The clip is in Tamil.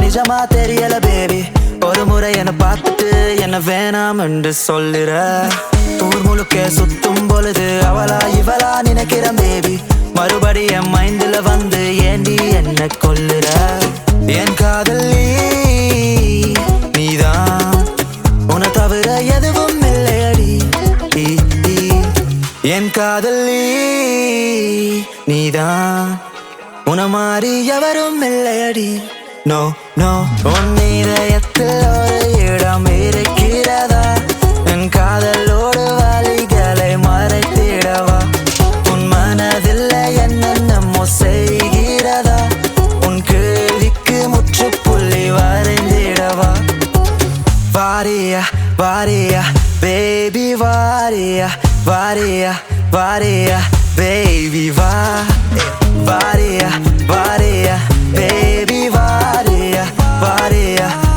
நிஜமா தெரியல பேபி ஒரு முறை என்ன பார்த்துட்டு என்ன வேணாம் என்று சொல்லுற ஊர் முழுக்க சுத்தும் பொழுது அவளா இவளா நினைக்கிறேன் பேபி மறுபடி என் மைண்ட்ல வந்து ஏண்டி என்ன கொல்லுற என் காதல் நீ நீதான் உன தவிர எதுவும் இல்லையடி ஈ, ஈ. என் காதல் நீ நீதான் உன மாறி எவரும் இல்லையடி நோ நோ உன் இதயத்தில் ஒரு இடம் இருக்கிறதா என் காதலோடு வழிகளை மறைத்திடவா உன் மனதில் என்னென்னமோ செய்கிறதா உன் கேள்விக்கு முற்றுப்புள்ளி வரைந்திடவா வாரியா வாரியா பேபி வாரியா வாரியா வாரியா பேபி வா வாரியா வாரியா பேபி வாரியா வாரியா